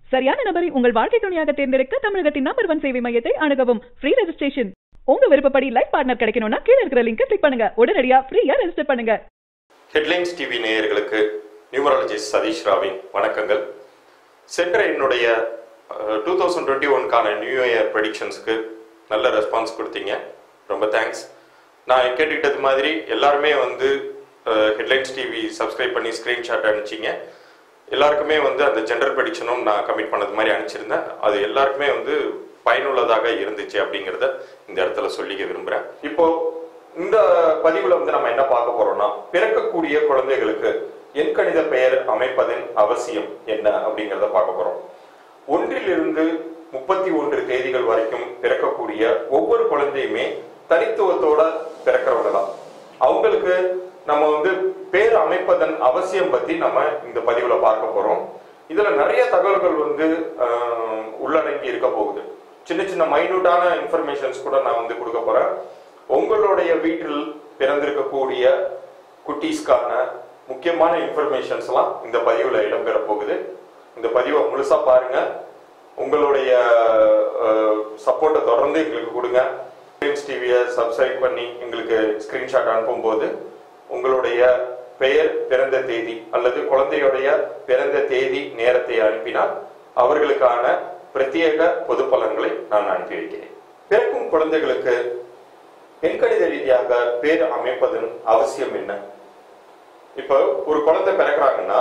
சரியான நபரை உங்கள் வாழ்க்கை துணையாக தேர்ந்தெடுக்க தமிழகத்தின் நம்பர் ஒன் சேவை மையத்தை அணுகவும் ஃப்ரீ ரெஜிஸ்ட்ரேஷன் உங்க விருப்பப்படி லைஃப் பார்ட்னர் கிடைக்கணும்னா கீழ இருக்கிற லிங்கை கிளிக் பண்ணுங்க உடனடியா ஃப்ரீயா ரெஜிஸ்டர் பண்ணுங்க ஹெட்லைன்ஸ் டிவி நேயர்களுக்கு நியூமராலஜிஸ்ட் சதீஷ் ராவின் வணக்கங்கள் சென்ற என்னுடைய டூ தௌசண்ட் டுவெண்ட்டி ஒன்கான நியூ இயர் ப்ரெடிக்ஷன்ஸ்க்கு நல்ல ரெஸ்பான்ஸ் கொடுத்தீங்க ரொம்ப தேங்க்ஸ் நான் கேட்டுக்கிட்டது மாதிரி எல்லாருமே வந்து ஹெட்லைன்ஸ் டிவி சப்ஸ்கிரைப் பண்ணி ஸ்க்ரீன்ஷாட் அனுப்பிச்சிங்க எல்லாருக்குமே வந்து அந்த ஜென்ரல் ப்ரெடிக்ஷனும் நான் கமிட் பண்ணது மாதிரி அனுப்பிச்சிருந்தேன் அது எல்லாருக்குமே வந்து பயனுள்ளதாக இருந்துச்சு அப்படிங்கிறத இந்த இடத்துல சொல்லிக்க விரும்புகிறேன் இப்போ இந்த பதிவுல வந்து நம்ம என்ன பார்க்க போறோம்னா பிறக்கக்கூடிய குழந்தைகளுக்கு எண்கணித பெயர் அமைப்பதன் அவசியம் என்ன அப்படிங்கிறத பார்க்க போறோம் ஒன்றிலிருந்து முப்பத்தி ஒன்று தேதிகள் வரைக்கும் பிறக்கக்கூடிய ஒவ்வொரு குழந்தையுமே தனித்துவத்தோட பிறக்கிறவங்க தான் அவங்களுக்கு நம்ம வந்து பேர் அமைப்பதன் அவசியம் பத்தி நம்ம இந்த பதிவுல பார்க்க போறோம் இதுல நிறைய தகவல்கள் வந்து ஆஹ், உள்ளடங்கி இருக்க போகுது சின்ன சின்ன மைனூட்டான இன்ஃபர்மேஷன்ஸ் கூட நான் வந்து கொடுக்க போறேன் உங்களுடைய வீட்டில் பிறந்திருக்கக்கூடிய குட்டீஸ்க்கான முக்கியமான இன்ஃபர்மேஷன்ஸ் எல்லாம் இந்த பதிவுல இடம்பெற போகுது இந்த பதிவை முழுசா பாருங்க உங்களுடைய சப்போர்ட்டை தொடர்ந்து எங்களுக்கு கொடுங்க டிவியை சப்ஸ்கிரைப் பண்ணி எங்களுக்கு ஸ்கிரீன்ஷாட் அனுப்பும்போது உங்களுடைய பெயர் பிறந்த தேதி அல்லது குழந்தையுடைய பிறந்த தேதி நேரத்தை அனுப்பினால் அவர்களுக்கான பிரத்யேக பொது பலன்களை நான் அனுப்பி வைக்கிறேன் பிறக்கும் குழந்தைகளுக்கு எண்கணித ரீதியாக பேர் அமைப்பதன் அவசியம் என்ன இப்போ ஒரு குழந்தை பிறக்கிறாங்கன்னா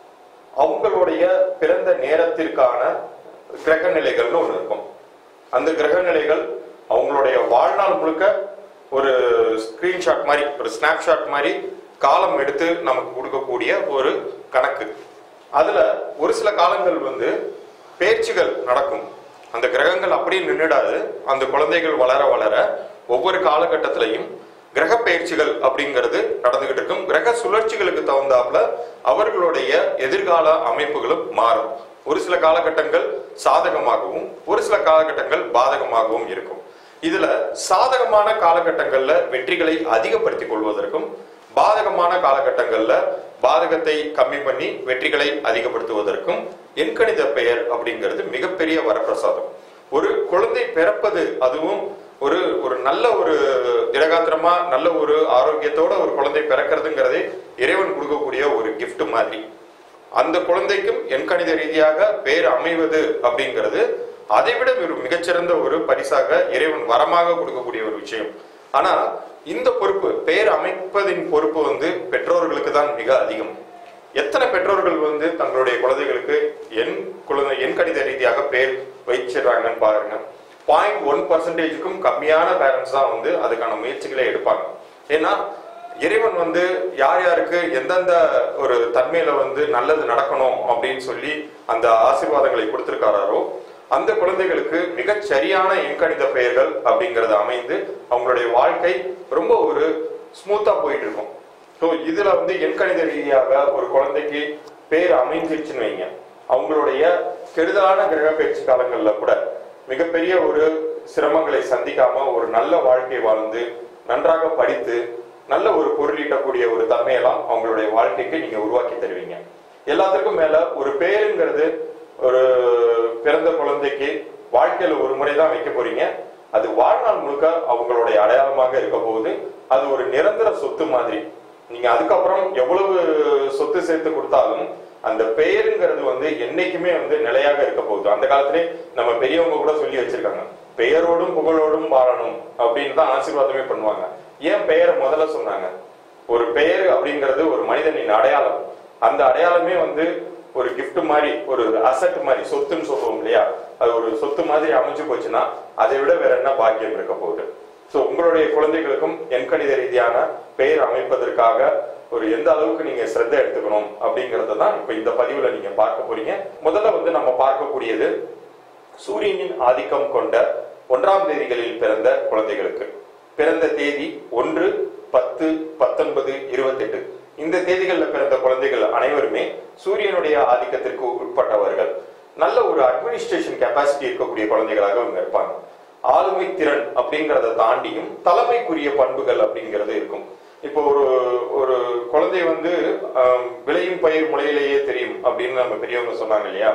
அவங்களுடைய பிறந்த நேரத்திற்கான கிரக நிலைகள்னு ஒண்ணு இருக்கும் அந்த கிரக நிலைகள் அவங்களுடைய வாழ்நாள் முழுக்க ஒரு ஸ்கிரீன்ஷாட் மாதிரி ஒரு ஸ்னாப்ஷாட் மாதிரி காலம் எடுத்து நமக்கு கொடுக்கக்கூடிய ஒரு கணக்கு அதுல ஒரு சில காலங்கள் வந்து பேச்சுகள் நடக்கும் அந்த கிரகங்கள் அப்படியே நின்றுடாது அந்த குழந்தைகள் வளர வளர ஒவ்வொரு காலகட்டத்திலையும் கிரக பயிற்சிகள் அப்படிங்கிறது நடந்துகிட்டு இருக்கும் கிரக சுழற்சிகளுக்கு தகுந்தாப்புல அவர்களுடைய எதிர்கால அமைப்புகளும் மாறும் ஒரு சில காலகட்டங்கள் சாதகமாகவும் ஒரு சில காலகட்டங்கள் பாதகமாகவும் இருக்கும் இதுல சாதகமான காலகட்டங்கள்ல வெற்றிகளை அதிகப்படுத்திக் கொள்வதற்கும் பாதகமான காலகட்டங்கள்ல பாதகத்தை கம்மி பண்ணி வெற்றிகளை அதிகப்படுத்துவதற்கும் எண்கணித பெயர் அப்படிங்கிறது மிகப்பெரிய வரப்பிரசாதம் ஒரு குழந்தை பிறப்பது அதுவும் ஒரு ஒரு நல்ல ஒரு திடகாத்திரமா நல்ல ஒரு ஆரோக்கியத்தோட ஒரு குழந்தை பிறக்கிறதுங்கிறதே இறைவன் கொடுக்கக்கூடிய ஒரு gift மாதிரி அந்த குழந்தைக்கும் எண்கணித ரீதியாக பேர் அமைவது அப்படிங்கிறது அதைவிட ஒரு மிகச்சிறந்த ஒரு பரிசாக இறைவன் வரமாக கொடுக்கக்கூடிய ஒரு விஷயம் ஆனா இந்த பொறுப்பு பேர் அமைப்பதின் பொறுப்பு வந்து பெற்றோர்களுக்கு தான் மிக அதிகம் எத்தனை பெற்றோர்கள் வந்து தங்களுடைய குழந்தைகளுக்கு எண் குழந்தை எண் கணித ரீதியாக பேர் வச்சிடுறாங்கன்னு பாருங்க பாயிண்ட் ஒன் பர்சன்டேஜுக்கும் கம்மியான பேரண்ட்ஸ் தான் வந்து அதுக்கான முயற்சிகளை எடுப்பாங்க ஏன்னா இறைவன் வந்து யார் யாருக்கு எந்தெந்த ஒரு தன்மையில வந்து நல்லது நடக்கணும் அப்படின்னு சொல்லி அந்த ஆசீர்வாதங்களை கொடுத்திருக்காரோ அந்த குழந்தைகளுக்கு மிகச் சரியான எண்கணித பெயர்கள் அப்படிங்கறது அமைந்து அவங்களுடைய வாழ்க்கை ரொம்ப ஒரு ஸ்மூத்தா போயிட்டு இருக்கும் ஸோ இதுல வந்து எண்கணித ரீதியாக ஒரு குழந்தைக்கு பேர் அமைஞ்சிருச்சுன்னு வைங்க அவங்களுடைய கெடுதலான கிரக பயிற்சி காலங்கள்ல கூட மிகப்பெரிய ஒரு சிரமங்களை சந்திக்காம ஒரு நல்ல வாழ்க்கை வாழ்ந்து நன்றாக படித்து நல்ல ஒரு பொருளீட்டக்கூடிய ஒரு தன்மையெல்லாம் அவங்களுடைய வாழ்க்கைக்கு நீங்க உருவாக்கி தருவீங்க எல்லாத்துக்கும் மேல ஒரு பேருங்கிறது ஒரு பிறந்த குழந்தைக்கு வாழ்க்கையில ஒரு முறை தான் வைக்க போறீங்க அது வாழ்நாள் முழுக்க அவங்களுடைய அடையாளமாக இருக்க போகுது அது ஒரு நிரந்தர சொத்து மாதிரி நீங்க அதுக்கப்புறம் எவ்வளவு சொத்து சேர்த்து கொடுத்தாலும் அந்த பெயருங்கிறது வந்து என்னைக்குமே வந்து நிலையாக இருக்க போகுது அந்த காலத்திலே நம்ம பெரியவங்க கூட சொல்லி வச்சிருக்காங்க பெயரோடும் புகழோடும் வாழணும் அப்படின்னு தான் ஆசீர்வாதமே பண்ணுவாங்க ஏன் பெயரை முதல்ல சொன்னாங்க ஒரு பெயர் அப்படிங்கிறது ஒரு மனிதனின் அடையாளம் அந்த அடையாளமே வந்து ஒரு gift மாதிரி ஒரு அசட் மாதிரி சொத்துன்னு சொல்லுவோம் இல்லையா அது ஒரு சொத்து மாதிரி அமைஞ்சு போச்சுன்னா அதை விட வேற என்ன பாக்கியம் இருக்க போகுது ஸோ உங்களுடைய குழந்தைகளுக்கும் எண்கணித ரீதியான பெயர் அமைப்பதற்காக ஒரு எந்த அளவுக்கு நீங்க சிரத்தை எடுத்துக்கணும் அப்படிங்கறத தான் இப்ப இந்த பதிவுல நீங்க பார்க்க போறீங்க முதல்ல வந்து நம்ம பார்க்கக்கூடியது சூரியனின் ஆதிக்கம் கொண்ட ஒன்றாம் தேதிகளில் பிறந்த குழந்தைகளுக்கு பிறந்த தேதி ஒன்று பத்து பத்தொன்பது இருபத்தெட்டு இந்த தேதிகளில் பிறந்த குழந்தைகள் அனைவருமே சூரியனுடைய ஆதிக்கத்திற்கு உட்பட்டவர்கள் நல்ல ஒரு அட்மினிஸ்ட்ரேஷன் கெப்பாசிட்டி இருக்கக்கூடிய குழந்தைகளாக இவங்க இருப்பாங்க ஆளுமை திறன் அப்படிங்கறத தாண்டியும் தலைமைக்குரிய பண்புகள் அப்படிங்கிறது இருக்கும் இப்போ ஒரு ஒரு குழந்தை வந்து ஆம், விளையும் பயிர் முளையிலேயே தெரியும் அப்படின்னு நம்ம பெரியவங்க சொன்னாங்க இல்லையா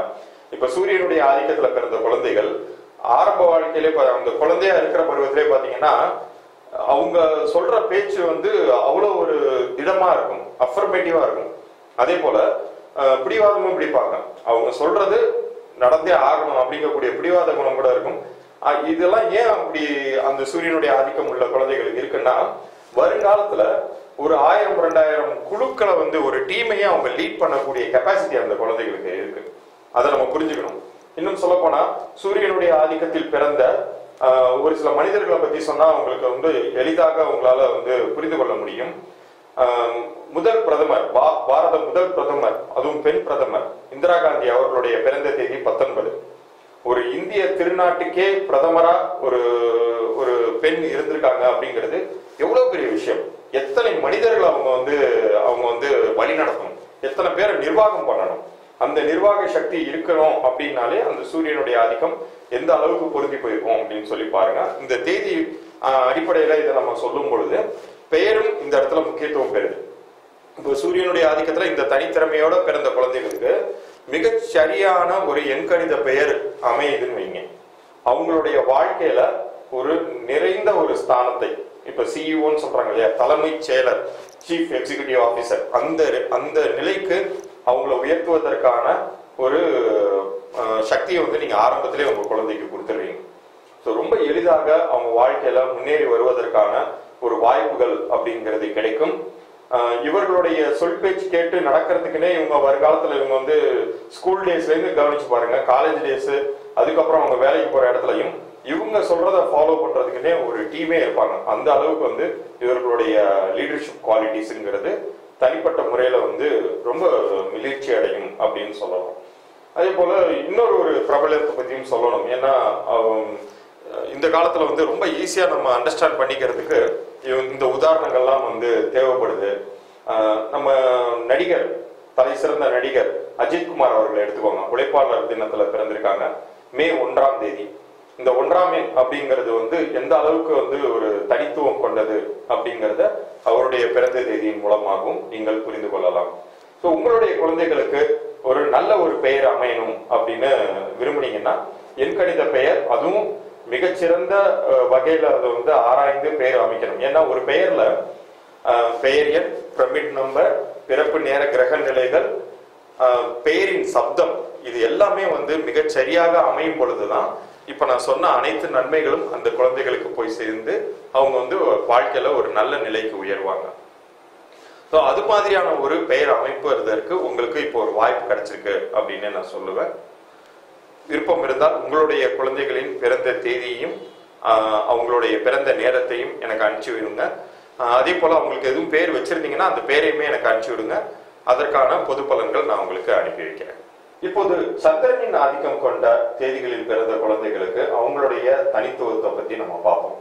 இப்ப சூரியனுடைய ஆதிக்கத்துல பிறந்த குழந்தைகள் ஆரம்ப வாழ்க்கையிலே பா- அந்த குழந்தையா இருக்கிற பருவத்திலே பாத்தீங்கன்னா அவங்க சொல்ற பேச்சு வந்து அவ்வளவு ஒரு திடமா இருக்கும் அஃபர்மேட்டிவா இருக்கும் அதே போல அஹ், பிடிவாதமும் பிடிப்பாங்க அவங்க சொல்றது நடந்தே ஆகணும் அப்படிங்கக்கூடிய பிடிவாத குணம் கூட இருக்கும் அஹ், இதெல்லாம் ஏன் அப்படி அந்த சூரியனுடைய ஆதிக்கம் உள்ள குழந்தைகளுக்கு இருக்குன்னா வருங்காலத்துல ஒரு ஆயிரம் ரெண்டாயிரம் குழுக்களை வந்து ஒரு டீமையே அவங்க லீட் பண்ணக்கூடிய கெப்பாசிட்டி அந்த குழந்தைகளுக்கு இருக்கு அதை நம்ம புரிஞ்சுக்கணும் இன்னும் சொல்ல போனா சூரியனுடைய ஆதிக்கத்தில் பிறந்த ஆஹ், ஒரு சில மனிதர்களை பத்தி சொன்னா உங்களுக்கு வந்து எளிதாக உங்களால வந்து புரிந்து கொள்ள முடியும் ஆஹ், முதல் பிரதமர் பா- பாரத முதல் பிரதமர் அதுவும் பெண் பிரதமர் இந்திரா காந்தி அவர்களுடைய பிறந்த தேதி பத்தொன்பது ஒரு இந்திய திருநாட்டுக்கே பிரதமரா ஒரு ஒரு பெண் இருந்திருக்காங்க அப்படிங்கிறது எவ்வளவு பெரிய விஷயம் எத்தனை மனிதர்கள் அவங்க வந்து அவங்க வந்து வழி நடத்தணும் எத்தனை பேரை நிர்வாகம் பண்ணணும் அந்த நிர்வாக சக்தி இருக்கணும் அப்படின்னாலே அந்த சூரியனுடைய ஆதிக்கம் எந்த அளவுக்கு பொருந்தி போயிருக்கும் அப்படின்னு சொல்லி பாருங்க இந்த தேதி ஆஹ், அடிப்படையில இதை நம்ம சொல்லும் பொழுது பெயரும் இந்த இடத்துல முக்கியத்துவம் பெறுது இப்போ சூரியனுடைய ஆதிக்கத்துல இந்த தனித்திறமையோட பிறந்த குழந்தைகளுக்கு மிகச் சரியான ஒரு எண்கணித பெயர் அமையுதுன்னு வைங்க அவங்களுடைய வாழ்க்கையில ஒரு நிறைந்த ஒரு ஸ்தானத்தை இப்ப சிஇஓன்னு சொல்றாங்க இல்லையா தலைமைச் செயலர் சீஃப் எக்ஸிகியூட்டிவ் ஆபீசர் அந்த அந்த நிலைக்கு அவங்கள உயர்த்துவதற்கான ஒரு அஹ், சக்தியை வந்து நீங்க ஆரம்பத்திலே உங்க குழந்தைக்கு கொடுத்துடுறீங்க ஸோ ரொம்ப எளிதாக அவங்க வாழ்க்கையில முன்னேறி வருவதற்கான ஒரு வாய்ப்புகள் அப்படிங்கிறது கிடைக்கும் ஆஹ் இவர்களுடைய சொல் பேச்சு கேட்டு நடக்கிறதுக்குனே இவங்க வருங்காலத்துல இவங்க வந்து ஸ்கூல் டேஸ்ல இருந்து கவனிச்சு பாருங்க காலேஜ் டேஸ் அதுக்கப்புறம் அவங்க வேலைக்கு போற இடத்துலயும் இவங்க சொல்றத ஃபாலோ பண்றதுக்குனே ஒரு டீமே இருப்பாங்க அந்த அளவுக்கு வந்து இவர்களுடைய லீடர்ஷிப் குவாலிட்டிஸ்ங்கிறது தனிப்பட்ட முறையில வந்து ரொம்ப மிளிர்ச்சி அடையும் அப்படின்னு சொல்லலாம் அதே போல இன்னொரு ஒரு பிரபலத்தை பத்தியும் சொல்லணும் ஏன்னா அவன் இந்த காலத்துல வந்து ரொம்ப ஈஸியா நம்ம அண்டர்ஸ்டாண்ட் பண்ணிக்கிறதுக்கு இவன் இந்த உதாரணங்கள்லாம் வந்து தேவைப்படுது ஆஹ் நம்ம நடிகர் தலை சிறந்த நடிகர் அஜித்குமார் அவர்களை எடுத்துக்கோங்க உழைப்பாளர் தினத்துல பிறந்திருக்காங்க மே ஒன்றாம் தேதி இந்த ஒன்றாம் எண் அப்படிங்கிறது வந்து எந்த அளவுக்கு வந்து ஒரு தனித்துவம் கொண்டது அப்படிங்கறத அவருடைய பிறந்த தேதியின் மூலமாகவும் நீங்கள் புரிந்து கொள்ளலாம் ஸோ உங்களுடைய குழந்தைகளுக்கு ஒரு நல்ல ஒரு பெயர் அமையணும் அப்படின்னு விரும்புனீங்கன்னா எண்கணித பெயர் அதுவும் மிகச்சிறந்த அஹ், வகையில அதை வந்து ஆராய்ந்து பெயர் அமைக்கணும் ஏன்னா ஒரு பெயர்ல அஹ், பெயர் எண் பிரமிட் நம்பர் பிறப்பு நேர கிரக நிலைகள் அஹ், பெயரின் சப்தம் இது எல்லாமே வந்து மிகச் சரியாக அமையும் பொழுதுதான் இப்ப நான் சொன்ன அனைத்து நன்மைகளும் அந்த குழந்தைகளுக்கு போய் சேர்ந்து அவங்க வந்து வாழ்க்கையில ஒரு நல்ல நிலைக்கு உயர்வாங்க ஸோ அது மாதிரியான ஒரு பெயர் அமைப்பதற்கு உங்களுக்கு இப்போ ஒரு வாய்ப்பு கிடைச்சிருக்கு அப்படின்னு நான் சொல்லுவேன் விருப்பம் இருந்தால் உங்களுடைய குழந்தைகளின் பிறந்த தேதியையும் ஆஹ், அவங்களுடைய பிறந்த நேரத்தையும் எனக்கு அனுப்பிச்சு விடுங்க ஆஹ், அதே போல அவங்களுக்கு எதுவும் பேர் வச்சிருந்தீங்கன்னா அந்த பேரையுமே எனக்கு அனுப்பிச்சு விடுங்க அதற்கான பொது பலன்கள் நான் உங்களுக்கு அனுப்பி வைக்கிறேன் இப்போது சந்திரனின் ஆதிக்கம் கொண்ட தேதிகளில் பிறந்த குழந்தைகளுக்கு அவங்களுடைய தனித்துவத்தை பத்தி நம்ம பார்ப்போம்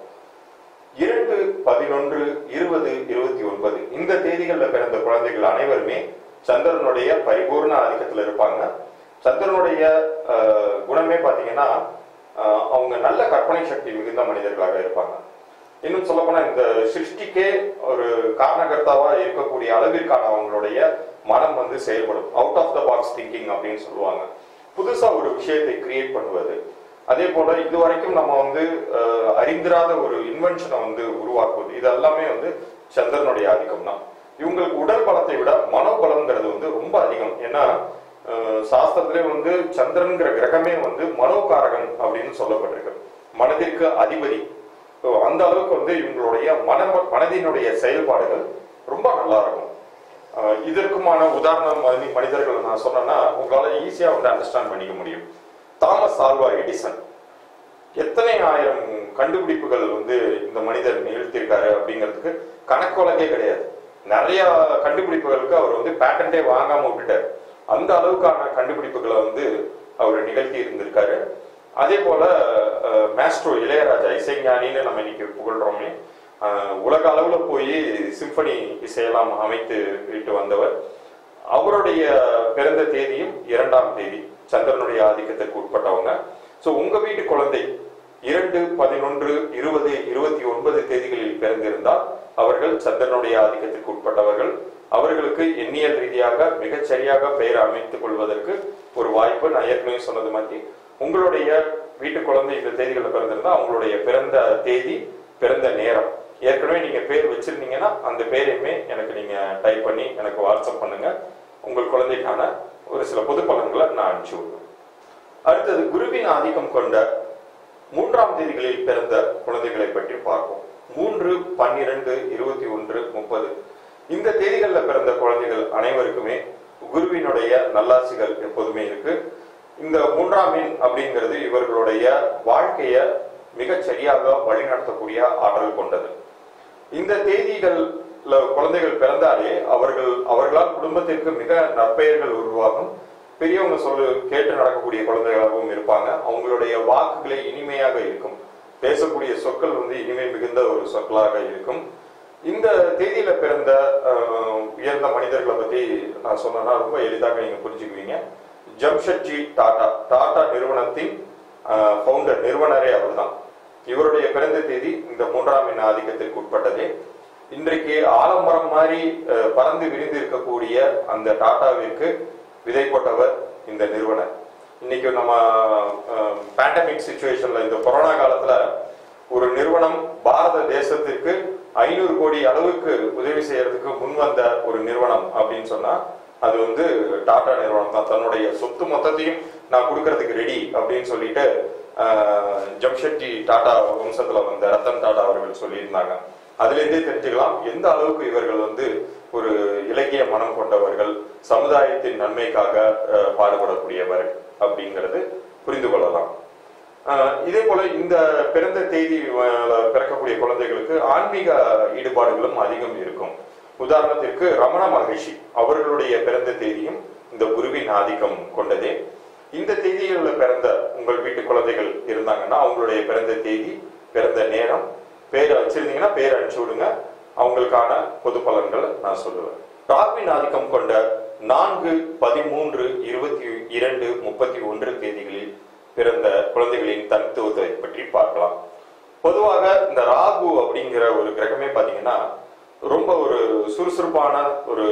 இரண்டு பதினொன்று இருபது இருபத்தி ஒன்பது இந்த தேதிகள்ல பிறந்த குழந்தைகள் அனைவருமே சந்திரனுடைய பரிபூர்ண ஆதிக்கத்துல இருப்பாங்க சந்திரனுடைய ஆஹ், குணமே பாத்தீங்கன்னா ஆஹ், அவங்க நல்ல கற்பனை சக்தி மிகுந்த மனிதர்களாக இருப்பாங்க இன்னும் சொல்ல போனா இந்த சிருஷ்டிக்கே ஒரு காரணகர்த்தாவா இருக்கக்கூடிய அளவிற்கான அவங்களுடைய மனம் வந்து செயல்படும் out of the box thinking அப்படின்னு சொல்லுவாங்க புதுசா ஒரு விஷயத்தை கிரியேட் பண்ணுவது அதே போல இது வரைக்கும் நம்ம வந்து அஹ், அறிந்திராத ஒரு இன்வென்ஷனை வந்து உருவாக்குவது இது எல்லாமே வந்து சந்திரனுடைய ஆதிக்கம் தான் இவங்களுக்கு உடல் பலத்தை விட மனோபலம்ங்கிறது வந்து ரொம்ப அதிகம் ஏன்னா அஹ், சாஸ்திரத்திலே வந்து சந்திரன்கிற கிரகமே வந்து மனோகாரகன் அப்படின்னு சொல்லப்பட்டிருக்கு மனதிற்கு அதிபதி So, அந்த அளவுக்கு வந்து இவங்களுடைய மன மனதினுடைய செயல்பாடுகள் ரொம்ப நல்லா இருக்கும் அஹ், இதற்குமான உதாரணம் மனி மனிதர்கள் நான் சொன்னேன்னா உங்களால ஈஸியா வந்து அண்டர்ஸ்டாண்ட் பண்ணிக்க முடியும் தாமஸ் ஆல்வா எடிசன் எத்தனை ஆயிரம் கண்டுபிடிப்புகள் வந்து இந்த மனிதர் நிகழ்த்தியிருக்காரு அப்படிங்கிறதுக்கு கணக்கொலகே கிடையாது நிறைய கண்டுபிடிப்புகளுக்கு அவர் வந்து பேட்டன்டே வாங்காம விட்டுட்டார் அந்த அளவுக்கான கண்டுபிடிப்புகளை வந்து அவர் நிகழ்த்தி இருந்திருக்காரு அதே போல அஹ், மேஸ்ட்ரோ இளையராஜா இசைஞானின்னு நம்ம இன்னைக்கு புகழ்றோமே அஹ், உலக அளவுல போய் சிம்பனி இசையெல்லாம் அமைத்து விட்டு வந்தவர் அவருடைய பிறந்த தேதியும் இரண்டாம் தேதி சந்திரனுடைய ஆதிக்கத்திற்கு உட்பட்டவங்க சோ உங்க வீட்டு குழந்தை இரண்டு பதினொன்று இருபது இருபத்தி ஒன்பது தேதிகளில் பிறந்திருந்தால் அவர்கள் சந்திரனுடைய ஆதிக்கத்திற்கு உட்பட்டவர்கள் அவர்களுக்கு எண்ணியல் ரீதியாக மிகச் சரியாக பெயர் அமைத்துக் கொள்வதற்கு ஒரு வாய்ப்பு நான் ஏற்கனவே சொன்னது மாதிரி உங்களுடைய வீட்டு குழந்தை இந்த தேதிகளில் பிறந்திருந்தா அவங்களுடைய பிறந்த தேதி பிறந்த நேரம் ஏற்கனவே நீங்க பேர் வச்சிருந்தீங்கன்னா அந்த பேரையுமே எனக்கு நீங்க டைப் பண்ணி எனக்கு வாட்ஸ்அப் பண்ணுங்க உங்கள் குழந்தைக்கான ஒரு சில பொது பலன்களை நான் அனுப்பிச்சு விடுவேன் அடுத்தது குருவின் ஆதிக்கம் கொண்ட மூன்றாம் தேதிகளில் பிறந்த குழந்தைகளை பற்றி பார்ப்போம் மூன்று பன்னிரண்டு இருபத்தி ஒன்று முப்பது இந்த தேதிகளில் பிறந்த குழந்தைகள் அனைவருக்குமே குருவினுடைய நல்லாசிகள் எப்போதுமே இருக்கு இந்த மூன்றாம் எண் அப்படிங்கிறது இவர்களுடைய வாழ்க்கைய மிகச் சரியாக வழிநடத்தக்கூடிய ஆற்றல் கொண்டது இந்த தேதிகள்ல குழந்தைகள் பிறந்தாலே அவர்கள் அவர்களால் குடும்பத்திற்கு மிக நற்பெயர்கள் உருவாகும் பெரியவங்க சொல்லு கேட்டு நடக்கக்கூடிய குழந்தைகளாகவும் இருப்பாங்க அவங்களுடைய வாக்குகளே இனிமையாக இருக்கும் பேசக்கூடிய சொற்கள் வந்து இனிமை மிகுந்த ஒரு சொற்களாக இருக்கும் இந்த தேதியில பிறந்த அஹ், உயர்ந்த மனிதர்களை பத்தி நான் சொன்னேன்னா ரொம்ப எளிதாக நீங்க புரிஞ்சுக்குவீங்க ஜம்ஷெட்ஜி டாடா டாடா நிறுவனத்தின் ஃபவுண்டர் நிறுவனரே அவர்தான் இவருடைய பிறந்த தேதி இந்த மூன்றாம் எண் ஆதிக்கத்திற்கு உட்பட்டதே இன்றைக்கு ஆலமரம் மாதிரி அஹ், பறந்து விரிந்து இருக்கக்கூடிய அந்த டாட்டாவிற்கு விதை போட்டவர் இந்த நிறுவனர் இன்னைக்கு நம்ம பேண்டமிக் சுச்சுவேஷன்ல இந்த கொரோனா காலத்துல ஒரு நிறுவனம் பாரத தேசத்திற்கு ஐநூறு கோடி அளவுக்கு உதவி செய்யறதுக்கு முன் வந்த ஒரு நிறுவனம் அப்படின்னு சொன்னா அது வந்து டாடா நிறுவனம் தான் தன்னுடைய சொத்து மொத்தத்தையும் நான் கொடுக்கறதுக்கு ரெடி அப்படின்னு சொல்லிட்டு ஆஹ், ஜம்ஷெட்ஜி டாடா வம்சத்துல வந்த ரத்தன் டாடா அவர்கள் சொல்லியிருந்தாங்க அதுல இருந்தே தெரிஞ்சுக்கலாம் எந்த அளவுக்கு இவர்கள் வந்து ஒரு இலக்கிய மனம் கொண்டவர்கள் சமுதாயத்தின் நன்மைக்காக ஆஹ், பாடுபடக்கூடியவர் அப்படிங்கிறது புரிந்து கொள்ளலாம் ஆஹ் இதே போல இந்த பிறந்த தேதி ஆஹ், பிறக்கக்கூடிய குழந்தைகளுக்கு ஆன்மீக ஈடுபாடுகளும் அதிகம் இருக்கும் உதாரணத்திற்கு ரமண மகரிஷி அவர்களுடைய பிறந்த தேதியும் இந்த குருவின் ஆதிக்கம் கொண்டதே இந்த தேதிகளில் பிறந்த உங்கள் வீட்டு குழந்தைகள் இருந்தாங்கன்னா அவங்களுடைய பிறந்த தேதி பிறந்த நேரம் பேரை வச்சிருந்தீங்கன்னா பேர் அனுப்பிச்சு விடுங்க அவங்களுக்கான பொது பலன்களை நான் சொல்லுவேன் ராகுவின் ஆதிக்கம் கொண்ட நான்கு பதிமூன்று இருபத்தி இரண்டு முப்பத்தி ஒன்று தேதிகளில் பிறந்த குழந்தைகளின் தனித்துவத்தை பற்றி பார்க்கலாம் பொதுவாக இந்த ராகு அப்படிங்கிற ஒரு கிரகமே பாத்தீங்கன்னா ரொம்ப ஒரு சுறுசுறுப்பான ஒரு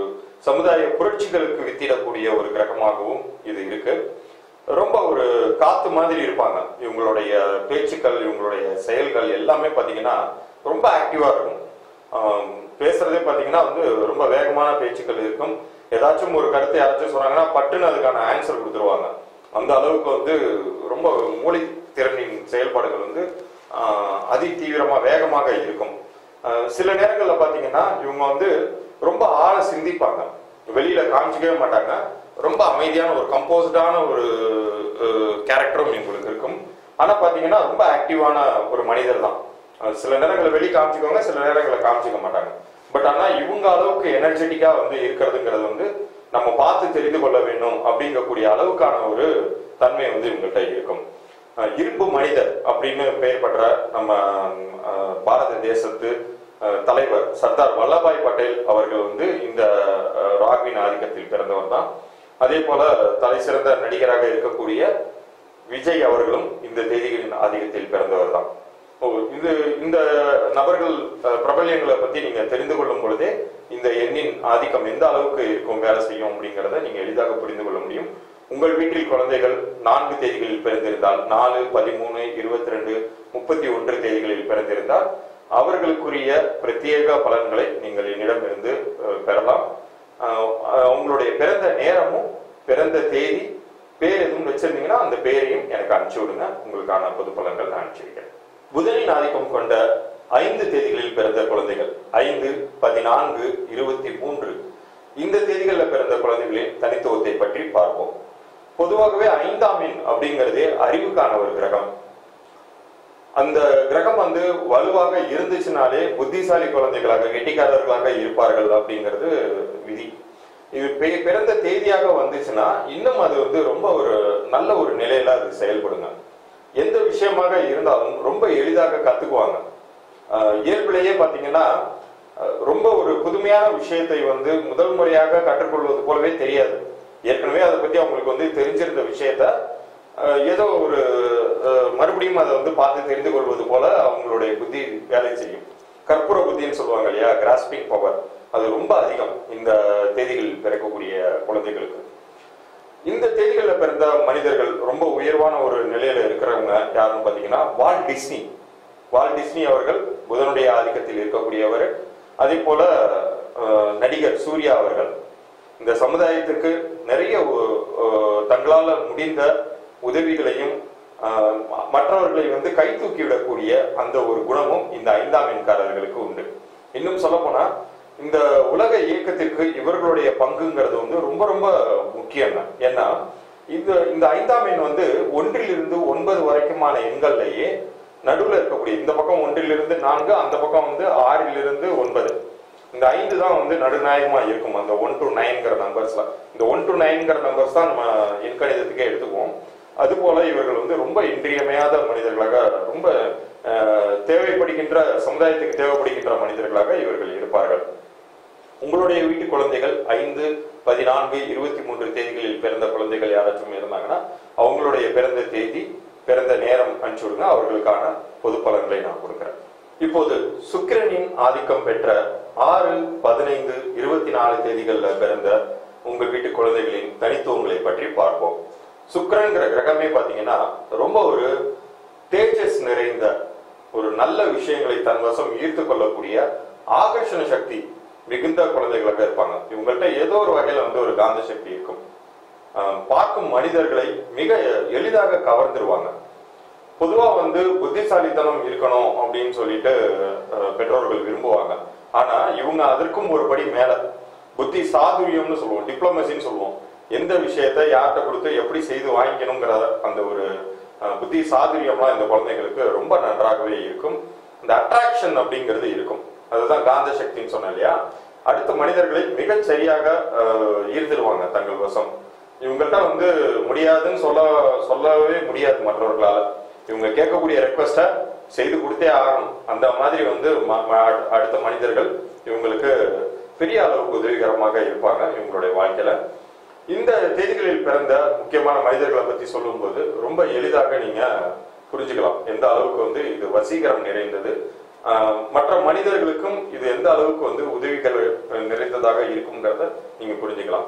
சமுதாய புரட்சிகளுக்கு வித்திடக்கூடிய ஒரு கிரகமாகவும் இது இருக்கு ரொம்ப ஒரு காத்து மாதிரி இருப்பாங்க இவங்களுடைய பேச்சுக்கள் இவங்களுடைய செயல்கள் எல்லாமே பாத்தீங்கன்னா ரொம்ப ஆக்டிவா இருக்கும் ஆம், பேசுறதே பாத்தீங்கன்னா வந்து ரொம்ப வேகமான பேச்சுக்கள் இருக்கும் ஏதாச்சும் ஒரு கருத்தை யாராச்சும் சொன்னாங்கன்னா பட்டுன்னு அதுக்கான ஆன்சர் கொடுத்துருவாங்க அந்த அளவுக்கு வந்து ரொம்ப மூளை திறனின் செயல்பாடுகள் வந்து ஆஹ், அதி தீவிரமா வேகமாக இருக்கும் ஆஹ், சில நேரங்கள்ல பாத்தீங்கன்னா இவங்க வந்து ரொம்ப ஆழ சிந்திப்பாங்க வெளியில காமிச்சிக்கவே மாட்டாங்க ரொம்ப அமைதியான ஒரு கம்போஸ்டான ஒரு கேரக்டரும் இவங்களுக்கு இருக்கும் ஆனா பாத்தீங்கன்னா ரொம்ப ஆக்டிவான ஒரு மனிதர் தான் அஹ் சில நேரங்களில் வெளி காமிச்சுக்கோங்க சில நேரங்களில் காமிச்சிக்க மாட்டாங்க பட் ஆனா இவங்க அளவுக்கு எனர்ஜெட்டிக்கா வந்து இருக்கிறதுங்கிறது வந்து நம்ம பார்த்து தெரிந்து கொள்ள வேண்டும் அப்படிங்கக்கூடிய அளவுக்கான ஒரு தன்மை வந்து இவங்கள்ட்ட இருக்கும் அஹ் இரும்பு மனிதர் அப்படின்னு பெயர் பெற்ற நம்ம அஹ், பாரத தேசத்து அஹ், தலைவர் சர்தார் வல்லபாய் பட்டேல் அவர்கள் வந்து இந்த அஹ், ராகுவின் ஆதிக்கத்தில் பிறந்தவர் தான் அதே போல தலை சிறந்த நடிகராக இருக்கக்கூடிய விஜய் அவர்களும் இந்த தேதிகளின் ஆதிக்கத்தில் பிறந்தவர் தான் ஓ இது இந்த நபர்கள் அஹ், பிரபல்யங்களை பத்தி நீங்க தெரிந்து கொள்ளும் பொழுதே இந்த எண்ணின் ஆதிக்கம் எந்த அளவுக்கு இருக்கும் வேலை செய்யும் அப்படிங்கறத நீங்க எளிதாக புரிந்து கொள்ள முடியும் உங்கள் வீட்டில் குழந்தைகள் நான்கு தேதிகளில் பிறந்திருந்தால் நாலு பதிமூணு இருபத்தி ரெண்டு முப்பத்தி ஒன்று தேதிகளில் பிறந்திருந்தால் அவர்களுக்குரிய பிரத்யேக பலன்களை நீங்கள் என்னிடமிருந்து அஹ், பெறலாம் அஹ், அவங்களுடைய பிறந்த நேரமும் பிறந்த தேதி பேர் எதுவும் வச்சிருந்தீங்கன்னா அந்த பேரையும் எனக்கு அனுப்பிச்சு விடுங்க உங்களுக்கான பொது பலன்கள் நான் அனுப்பிச்சு வைக்கிறேன் புதனின் ஆதிக்கம் கொண்ட ஐந்து தேதிகளில் பிறந்த குழந்தைகள் ஐந்து பதினான்கு இருபத்தி மூன்று இந்த தேதிகளில் பிறந்த குழந்தைகளின் தனித்துவத்தை பற்றி பார்ப்போம் பொதுவாகவே ஐந்தாம் எண் அப்படிங்கிறதே அறிவுக்கான ஒரு கிரகம் அந்த கிரகம் வந்து வலுவாக இருந்துச்சுனாலே புத்திசாலி குழந்தைகளாக கெட்டிக்காரர்களாக இருப்பார்கள் அப்படிங்கிறது விதி இது பி- பிறந்த தேதியாக வந்துச்சுன்னா இன்னும் அது வந்து ரொம்ப ஒரு நல்ல ஒரு நிலையில அது செயல்படுங்க எந்த விஷயமாக இருந்தாலும் ரொம்ப எளிதாக கத்துக்குவாங்க ஆஹ் இயல்பிலேயே பாத்தீங்கன்னா ஆஹ் ரொம்ப ஒரு புதுமையான விஷயத்தை வந்து முதல் முறையாக கற்றுக்கொள்வது போலவே தெரியாது ஏற்கனவே அதை பத்தி அவங்களுக்கு வந்து தெரிஞ்சிருந்த விஷயத்த ஆஹ் ஏதோ ஒரு ஆஹ் மறுபடியும் அதை வந்து பார்த்து தெரிந்து கொள்வது போல அவங்களுடைய புத்தி வேலை செய்யும் கற்பூர புத்தின்னு சொல்லுவாங்க இல்லையா கிராஸ்பிங் பவர் அது ரொம்ப அதிகம் இந்த தேதிகளில் பிறக்கக்கூடிய குழந்தைகளுக்கு இந்த தேதிகளில் பிறந்த மனிதர்கள் ரொம்ப உயர்வான ஒரு நிலையில இருக்கிறவங்க யாருன்னு பாத்தீங்கன்னா வால் டிஸ்னி வால் டிஸ்னி அவர்கள் புதனுடைய ஆதிக்கத்தில் இருக்கக்கூடியவர் அதே போல அஹ், நடிகர் சூர்யா அவர்கள் இந்த சமுதாயத்துக்கு நிறைய ஒ- அஹ், தங்களால முடிந்த உதவிகளையும் அஹ், ம- மற்றவர்களை வந்து கை தூக்கி விடக்கூடிய அந்த ஒரு குணமும் இந்த ஐந்தாம் எண்காரர்களுக்கு உண்டு இன்னும் சொல்ல போனா இந்த உலக இயக்கத்திற்கு இவர்களுடைய பங்குங்கிறது வந்து ரொம்ப ரொம்ப முக்கியம் ஏன்னா இந்த இந்த ஐந்தாம் எண் வந்து ஒன்றிலிருந்து ஒன்பது வரைக்குமான எண்கள்லயே நடுவுல இருக்கக்கூடிய இந்த பக்கம் ஒன்றிலிருந்து நான்கு அந்த பக்கம் வந்து ஆறிலிருந்து ஒன்பது இந்த ஐந்து தான் வந்து நடுநாயகமா இருக்கும் அந்த ஒன் டு நைன்கிற நம்பர்ஸ்ல இந்த ஒன் டு நைன்கிற நம்பர்ஸ் தான் நம்ம எண்கணிதத்துக்கே எடுத்துக்குவோம் அதுபோல இவர்கள் வந்து ரொம்ப இன்றியமையாத மனிதர்களாக ரொம்ப அஹ், தேவைப்படுகின்ற சமுதாயத்துக்கு தேவைப்படுகின்ற மனிதர்களாக இவர்கள் இருப்பார்கள் உங்களுடைய வீட்டு குழந்தைகள் ஐந்து பதினான்கு இருபத்தி மூன்று தேதிகளில் பிறந்த குழந்தைகள் யாராச்சும் இருந்தாங்கன்னா அவங்களுடைய பிறந்த தேதி பிறந்த நேரம் அனுப்பிச்சு விடுங்க அவர்களுக்கான பொது பலன்களை நான் கொடுக்கிறேன் இப்போது சுக்கிரனின் ஆதிக்கம் பெற்ற ஆறு பதினைந்து இருபத்தி நாலு தேதிகளில் பிறந்த உங்கள் வீட்டு குழந்தைகளின் தனித்துவங்களை பற்றி பார்ப்போம் சுக்கிரன்கிற கிரகமே பாத்தீங்கன்னா ரொம்ப ஒரு தேஜஸ் நிறைந்த ஒரு நல்ல விஷயங்களை தன் வசம் ஈர்த்து கொள்ளக்கூடிய ஆகர்ஷண சக்தி மிகுந்த குழந்தைகளாக இருப்பாங்க இவங்கள்ட்ட ஏதோ ஒரு வகையில வந்து ஒரு காந்த சக்தி இருக்கும் ஆஹ் பார்க்கும் மனிதர்களை மிக எளிதாக கவர்ந்துருவாங்க பொதுவா வந்து புத்திசாலித்தனம் இருக்கணும் அப்படின்னு சொல்லிட்டு அஹ், பெற்றோர்கள் விரும்புவாங்க ஆனா இவங்க அதற்கும் ஒரு படி மேல புத்தி சாதுரியம்னு சொல்லுவோம் டிப்ளமசின்னு சொல்லுவோம் எந்த விஷயத்தை யார்கிட்ட கொடுத்து எப்படி செய்து வாங்கிக்கணுங்கிற அந்த ஒரு அஹ், புத்தி சாதுரியம்லாம் இந்த குழந்தைகளுக்கு ரொம்ப நன்றாகவே இருக்கும் இந்த அட்ராக்ஷன் அப்படிங்கிறது இருக்கும் அதுதான் காந்த சக்தின்னு சொன்னேன் இல்லையா அடுத்த மனிதர்களை மிகச் சரியாக அஹ், ஈர்த்திடுவாங்க தங்கள் வசம் இவங்கள்ட்ட வந்து முடியாதுன்னு சொல்ல சொல்லவே முடியாது மற்றவர்களால இவங்க கேட்கக்கூடிய ரெக்வஸ்ட செய்து கொடுத்தே ஆகணும் அந்த மாதிரி வந்து ம- ம- அடுத்த மனிதர்கள் இவங்களுக்கு பெரிய அளவுக்கு உதவிகரமாக இருப்பாங்க இவங்களுடைய வாழ்க்கையில இந்த தேதிகளில் பிறந்த முக்கியமான மனிதர்களை பத்தி சொல்லும்போது ரொம்ப எளிதாக நீங்க புரிஞ்சுக்கலாம் எந்த அளவுக்கு வந்து இது வசீகரம் நிறைந்தது ஆஹ் மற்ற மனிதர்களுக்கும் இது எந்த அளவுக்கு வந்து உதவிகள் நிறைந்ததாக இருக்குங்கிறத நீங்க புரிஞ்சுக்கலாம்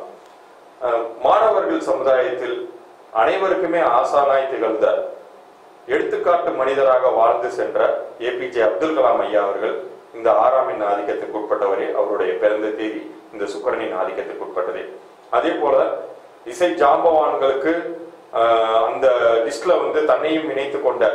ஆஹ் மாணவர்கள் சமுதாயத்தில் அனைவருக்குமே ஆசானாய் திகழ்ந்த எடுத்துக்காட்டு மனிதராக வாழ்ந்து சென்ற ஏபிஜே அப்துல் கலாம் ஐயா அவர்கள் இந்த ஆறாம் எண் ஆதிக்கத்துக்கு உட்பட்டவரே அவருடைய பிறந்த தேதி இந்த சுக்கிரனின் ஆதிக்கத்துக்கு உட்பட்டதே அதே போல இசை ஜாம்பவான்களுக்கு ஆஹ், அந்த லிஸ்ட்ல வந்து தன்னையும் இணைத்து கொண்ட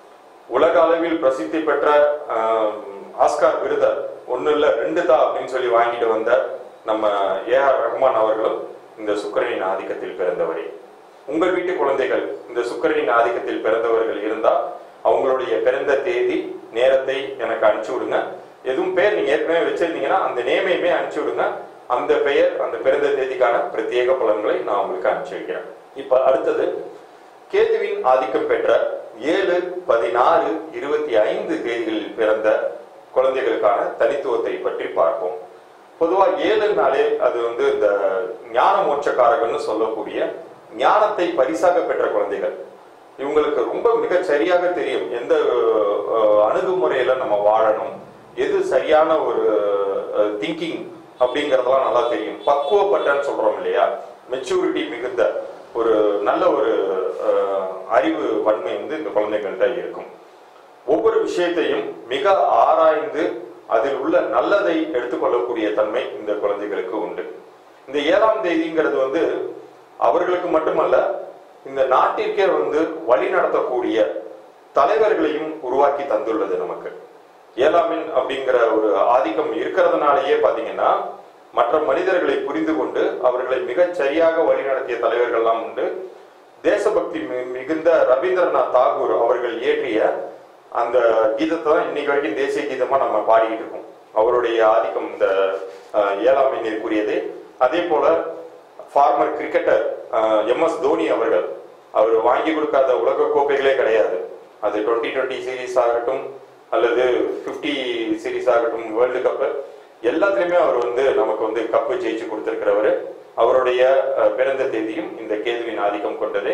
உலக அளவில் பிரசித்தி பெற்ற ஆஹ், ஆஸ்கார் விருதை ஒண்ணு இல்ல ரெண்டு தான் அப்படின்னு சொல்லி வாங்கிட்டு வந்த நம்ம ஏ ஆர் ரஹ்மான் அவர்களும் இந்த சுக்கிரனின் ஆதிக்கத்தில் பிறந்தவரே உங்கள் வீட்டு குழந்தைகள் இந்த சுக்கிரனின் ஆதிக்கத்தில் பிறந்தவர்கள் இருந்தா அவங்களுடைய பிறந்த தேதி நேரத்தை எனக்கு அனுப்பிச்சு விடுங்க எதுவும் பேர் நீங்க ஏற்கனவே வச்சிருந்தீங்கன்னா அந்த நேமையுமே அனுப்பிச்சு விடுங்க அந்த பெயர் அந்த பிறந்த தேதிக்கான பிரத்யேக பலன்களை நான் உங்களுக்கு அனுப்பிச்சு வைக்கிறேன் இப்ப அடுத்தது கேதுவின் ஆதிக்கம் பெற்ற ஏழு பதினாறு இருபத்தி ஐந்து தேதிகளில் பிறந்த குழந்தைகளுக்கான தனித்துவத்தை பற்றி பார்ப்போம் பொதுவா ஏழுனாலே அது வந்து இந்த ஞான மோட்சக்காரகன்னு சொல்லக்கூடிய ஞானத்தை பரிசாக பெற்ற குழந்தைகள் இவங்களுக்கு ரொம்ப மிக சரியாக தெரியும் எந்த அஹ், அணுகுமுறையில நம்ம வாழணும் எது சரியான ஒரு திங்கிங் அப்படிங்கறதெல்லாம் நல்லா தெரியும் பக்குவப்பட்டன்னு சொல்றோம் இல்லையா மெச்சூரிட்டி மிகுந்த ஒரு நல்ல ஒரு அஹ், அறிவு வன்மை வந்து இந்த குழந்தைகள்கிட்ட இருக்கும் ஒவ்வொரு விஷயத்தையும் மிக ஆராய்ந்து அதில் உள்ள நல்லதை எடுத்துக்கொள்ளக்கூடிய தன்மை இந்த குழந்தைகளுக்கு உண்டு இந்த ஏழாம் தேதிங்கிறது வந்து அவர்களுக்கு மட்டுமல்ல இந்த நாட்டிற்கே வந்து வழி நடத்தக்கூடிய தலைவர்களையும் உருவாக்கி தந்துள்ளது நமக்கு ஏழாமின் அப்படிங்கிற ஒரு ஆதிக்கம் இருக்கிறதுனாலேயே பாத்தீங்கன்னா மற்ற மனிதர்களை புரிந்து கொண்டு அவர்களை மிகச் சரியாக வழிநடத்திய தலைவர்கள்லாம் உண்டு தேசபக்தி மி- மிகுந்த ரவீந்திரநாத் தாகூர் அவர்கள் இயற்றிய அந்த கீதத்தை தான் இன்னைக்கு வரைக்கும் தேசிய கீதமா நம்ம பாடிக்கிட்டு இருக்கோம் அவருடைய ஆதிக்கம் இந்த அஹ், ஏழாம் எண்ணிற்குரியது அதே போல former cricketer M S Dhoni அவர்கள் அவர் வாங்கி கொடுக்காத உலக கோப்பைகளே கிடையாது அது டுவெண்ட்டி டுவெண்ட்டி சீரீஸ் ஆகட்டும் அல்லது 50 சீரீஸ் ஆகட்டும் வேர்ல்டு கப் எல்லாத்துலயுமே அவர் வந்து நமக்கு வந்து கப்பு ஜெயிச்சு கொடுத்திருக்கிறவர் அவருடைய அஹ், பிறந்த தேதியும் இந்த கேதுவின் ஆதிக்கம் கொண்டது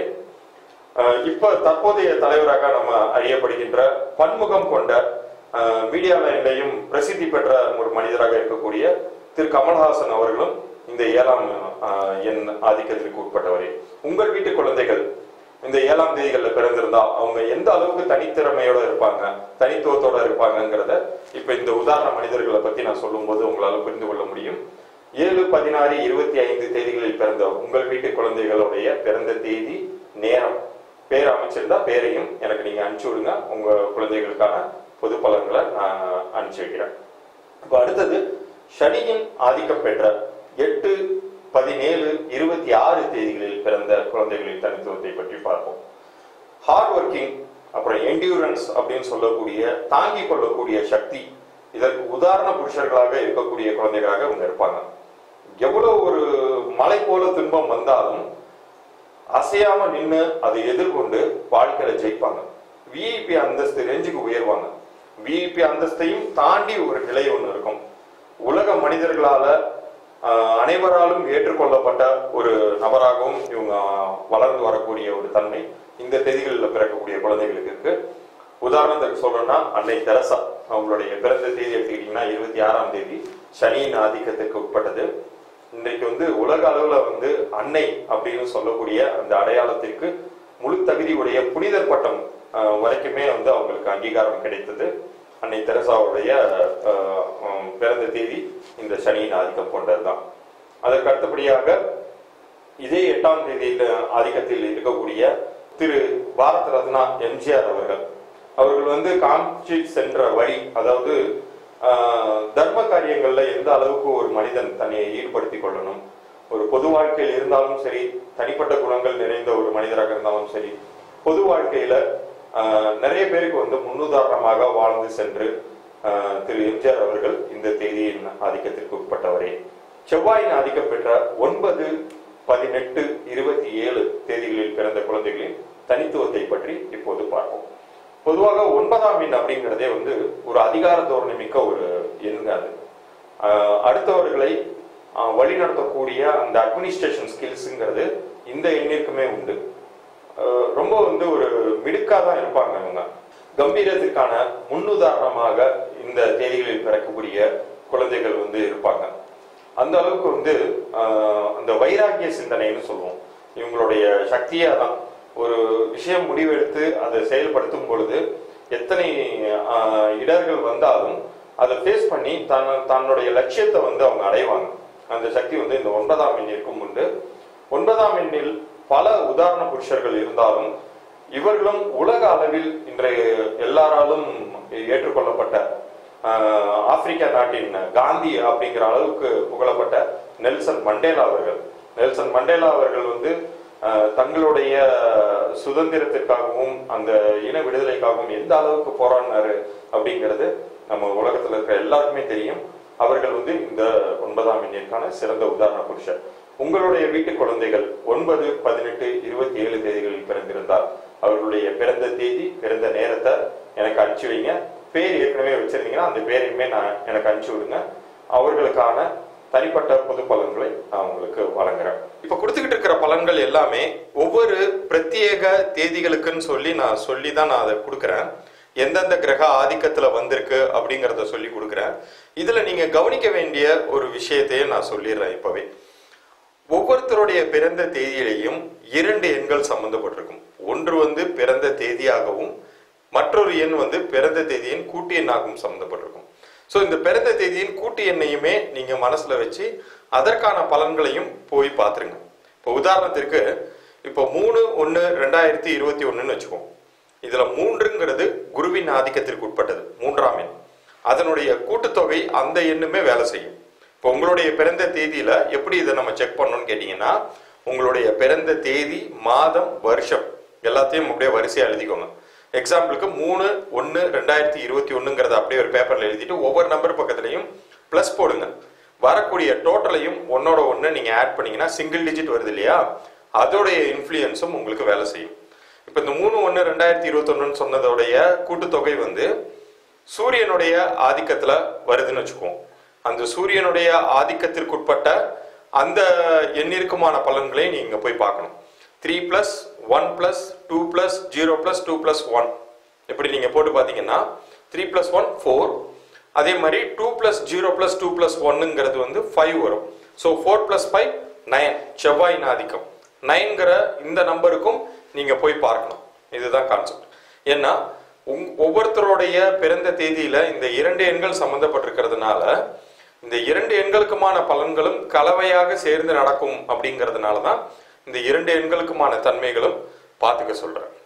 அஹ், இப்ப தற்போதைய தலைவராக நம்ம அறியப்படுகின்ற பன்முகம் கொண்ட மீடியா லைன்லையும் பிரசித்தி பெற்ற ஒரு மனிதராக இருக்கக்கூடிய திரு கமல்ஹாசன் அவர்களும் இந்த ஏழாம் ஆஹ், எண் ஆதிக்கத்திற்கு உட்பட்டவரே உங்கள் வீட்டு குழந்தைகள் இந்த ஏழாம் தேதிகள்ல பிறந்திருந்தா அவங்க எந்த அளவுக்கு தனித்திறமையோட இருப்பாங்க தனித்துவத்தோட இருப்பாங்கங்கிறத இப்ப இந்த உதாரண மனிதர்களை பத்தி நான் சொல்லும்போது உங்களால புரிந்து கொள்ள முடியும் ஏழு பதினாறு இருபத்தி ஐந்து தேதிகளில் பிறந்த உங்கள் வீட்டு குழந்தைகளுடைய பிறந்த தேதி நேரம் பேர் அமைச்சிருந்தா பேரையும் எனக்கு நீங்க அனுப்பிச்சு விடுங்க உங்க குழந்தைகளுக்கான பொது பலன்களை நான் அனுப்பிச்சு வைக்கிறேன் இப்போ அடுத்தது சனியின் ஆதிக்கம் பெற்ற எட்டு பதினேழு இருபத்தி ஆறு தேதிகளில் பிறந்த குழந்தைகளின் தனித்துவத்தை பற்றி பார்ப்போம் ஹார்ட் ஒர்க்கிங் அப்புறம் என்டியூரன்ஸ் அப்படின்னு சொல்லக்கூடிய தாங்கிக் கொள்ளக்கூடிய சக்தி இதற்கு உதாரண புருஷர்களாக இருக்கக்கூடிய குழந்தைகளாக இவங்க இருப்பாங்க எவ்வளவு ஒரு மலை போல துன்பம் வந்தாலும் அசையாம நின்னு அதை எதிர்கொண்டு வாழ்க்கையில ஜெயிப்பாங்க விஐபி அந்தஸ்து ரேஞ்சுக்கு உயர்வாங்க விஐபி அந்தஸ்தையும் தாண்டி ஒரு நிலை ஒண்ணு இருக்கும் உலக மனிதர்களால ஆஹ், அனைவராலும் ஏற்றுக்கொள்ளப்பட்ட ஒரு நபராகவும் இவங்க வளர்ந்து வரக்கூடிய ஒரு தன்மை இந்த தேதிகளில் பிறக்கக்கூடிய குழந்தைகளுக்கு இருக்கு உதாரணத்துக்கு சொல்லணும்னா அன்னை தெரசா அவங்களுடைய பிறந்த தேதி எடுத்துக்கிட்டீங்கன்னா இருபத்தி ஆறாம் தேதி சனியின் ஆதிக்கத்துக்கு உட்பட்டது இன்றைக்கு வந்து உலக அளவுல வந்து அன்னை அப்படின்னு சொல்லக்கூடிய அந்த அடையாளத்திற்கு முழு தகுதி உடைய புனிதர் பட்டம் ஆஹ், வரைக்குமே வந்து அவங்களுக்கு அங்கீகாரம் கிடைத்தது அன்னை தெரசாவுடைய ஆஹ், உம், பிறந்த தேதி இந்த சனியின் ஆதிக்கம் கொண்டதுதான் அதற்கு அடுத்தபடியாக இதே எட்டாம் தேதியில் ஆதிக்கத்தில் இருக்கக்கூடிய திரு பாரத ரத்னா எம்ஜிஆர் அவர்கள் அவர்கள் வந்து காமிச்சு சென்ற வழி அதாவது ஆஹ், தர்ம காரியங்கள்ல எந்த அளவுக்கு ஒரு மனிதன் தன்னை ஈடுபடுத்திக் கொள்ளணும் ஒரு பொது வாழ்க்கையில் இருந்தாலும் சரி தனிப்பட்ட குணங்கள் நிறைந்த ஒரு மனிதராக இருந்தாலும் சரி பொது வாழ்க்கையில ஆஹ், நிறைய பேருக்கு வந்து முன்னுதாரணமாக வாழ்ந்து சென்று ஆஹ், திரு எம்ஜிஆர் அவர்கள் இந்த தேதியின் ஆதிக்கத்திற்கு உட்பட்டவரே செவ்வாயின் ஆதிக்கம் பெற்ற ஒன்பது பதினெட்டு இருபத்தி ஏழு தேதிகளில் பிறந்த குழந்தைகளின் தனித்துவத்தை பற்றி இப்போது பார்ப்போம் பொதுவாக ஒன்பதாம் எண் அப்படிங்கிறதே வந்து ஒரு அதிகார தோரணை மிக்க ஒரு எண்ணுங்க அது ஆஹ் அடுத்தவர்களை ஆஹ் வழிநடத்தக்கூடிய அந்த அட்மினிஸ்ட்ரேஷன் ஸ்கில்ஸுங்கிறது இந்த எண்ணிற்குமே உண்டு ஆஹ் ரொம்ப வந்து ஒரு மிடுக்கா தான் இருப்பாங்க இவங்க கம்பீரத்துக்கான முன்னுதாரணமாக இந்த தேதிகளில் பிறக்கக்கூடிய குழந்தைகள் வந்து இருப்பாங்க அந்த அளவுக்கு வந்து ஆஹ், அந்த வைராகிய சிந்தனைன்னு சொல்லுவோம் இவங்களுடைய சக்தியா தான் ஒரு விஷயம் முடிவெடுத்து அதை செயல்படுத்தும் பொழுது எத்தனை ஆஹ், இடர்கள் வந்தாலும் அதை ஃபேஸ் பண்ணி தன் தன்னுடைய லட்சியத்தை வந்து அவங்க அடைவாங்க அந்த சக்தி வந்து இந்த ஒன்பதாம் எண்ணிற்கும் உண்டு ஒன்பதாம் எண்ணில் பல உதாரண புருஷர்கள் இருந்தாலும் இவர்களும் உலக அளவில் இன்றைய எல்லாராலும் ஏற்றுக்கொள்ளப்பட்ட ஆஹ், ஆப்பிரிக்கா நாட்டின் காந்தி அப்படிங்கிற அளவுக்கு புகழப்பட்ட நெல்சன் மண்டேலா அவர்கள் நெல்சன் மண்டேலா அவர்கள் வந்து ஆஹ், தங்களுடைய சுதந்திரத்திற்காகவும் அந்த இன விடுதலைக்காகவும் எந்த அளவுக்கு போராடினாரு அப்படிங்கிறது நம்ம உலகத்துல இருக்கிற எல்லாருக்குமே தெரியும் அவர்கள் வந்து இந்த ஒன்பதாம் எண்ணிற்கான சிறந்த உதாரண புருஷர் உங்களுடைய வீட்டு குழந்தைகள் ஒன்பது பதினெட்டு இருபத்தி ஏழு தேதிகளில் பிறந்திருந்தால் அவர்களுடைய பிறந்த தேதி பிறந்த நேரத்தை எனக்கு அனுப்பிச்சு வைங்க பேர் ஏற்கனவே வச்சிருந்தீங்கன்னா அந்த பேரையுமே நான் எனக்கு அனுப்பிச்சு விடுங்க அவர்களுக்கான தனிப்பட்ட பொது பலன்களை நான் உங்களுக்கு வழங்குறேன் இப்ப கொடுத்துக்கிட்டு இருக்கிற பலன்கள் எல்லாமே ஒவ்வொரு பிரத்யேக தேதிகளுக்குன்னு சொல்லி நான் சொல்லி தான் நான் அதை கொடுக்குறேன் எந்தெந்த கிரக ஆதிக்கத்துல வந்திருக்கு அப்படிங்கறத சொல்லி கொடுக்குறேன் இதுல நீங்க கவனிக்க வேண்டிய ஒரு விஷயத்தையே நான் சொல்லிடுறேன் இப்பவே ஒவ்வொருத்தருடைய பிறந்த தேதியிலையும் இரண்டு எண்கள் சம்பந்தப்பட்டிருக்கும் ஒன்று வந்து பிறந்த தேதியாகவும் மற்றொரு எண் வந்து பிறந்த தேதியின் கூட்டு எண்ணாகவும் சம்பந்தப்பட்டிருக்கும் ஸோ இந்த பிறந்த தேதியின் கூட்டு எண்ணையுமே நீங்க மனசுல வச்சு அதற்கான பலன்களையும் போய் பார்த்துருங்க இப்போ உதாரணத்திற்கு இப்போ மூணு ஒன்று ரெண்டாயிரத்தி இருபத்தி ஒன்றுன்னு வச்சுக்கோம் இதுல மூன்றுங்கிறது குருவின் ஆதிக்கத்திற்கு உட்பட்டது மூன்றாம் எண் அதனுடைய கூட்டுத்தொகை அந்த எண்ணுமே வேலை செய்யும் இப்போ உங்களுடைய பிறந்த தேதியில எப்படி இதை நம்ம செக் பண்ணணும்னு கேட்டீங்கன்னா உங்களுடைய பிறந்த தேதி மாதம் வருஷம் எல்லாத்தையும் அப்படியே வரிசையா எழுதிக்கோங்க எக்ஸாம்பிளுக்கு மூணு ஒன்று ரெண்டாயிரத்தி இருபத்தி ஒன்றுங்கிறத அப்படியே ஒரு பேப்பர்ல எழுதிட்டு ஒவ்வொரு நம்பர் பக்கத்துலையும் ப்ளஸ் போடுங்க வரக்கூடிய டோட்டலையும் ஒன்னோட ஒன்று நீங்க ஆட் பண்ணீங்கன்னா சிங்கிள் டிஜிட் வருது இல்லையா அதோடைய இன்ஃப்ளூயன்ஸும் உங்களுக்கு வேலை செய்யும் இப்போ இந்த மூணு ஒன்று ரெண்டாயிரத்தி இருபத்தொன்னுன்னு சொன்னதோடைய கூட்டுத்தொகை வந்து சூரியனுடைய ஆதிக்கத்துல வருதுன்னு வச்சுக்குவோம் அந்த சூரியனுடைய ஆதிக்கத்திற்குட்பட்ட அந்த எண்ணிற்குமான பலன்களை நீங்க போய் பார்க்கணும் three plus one plus two plus zero plus two plus one இப்படி நீங்க போட்டு பார்த்தீங்கன்னா த்ரீ பிளஸ் ஒன் ஃபோர் அதே மாதிரி two plus zero plus two plus ஒன்னுங்கிறது வந்து ஃபைவ் வரும் so four plus five nine செவ்வாயின் ஆதிக்கம் நயன்கிற இந்த நம்பருக்கும் நீங்க போய் பார்க்கணும் இதுதான் கான்செப்ட் ஏன்னா உங் ஒவ்வொருத்தருடைய பிறந்த தேதியில இந்த இரண்டு எண்கள் சம்பந்தப்பட்டிருக்கிறதுனால இந்த இரண்டு எண்களுக்குமான பலன்களும் கலவையாக சேர்ந்து நடக்கும் அப்படிங்கிறதுனால தான் இந்த இரண்டு எண்களுக்குமான தன்மைகளும் பார்த்துக்க சொல்றேன்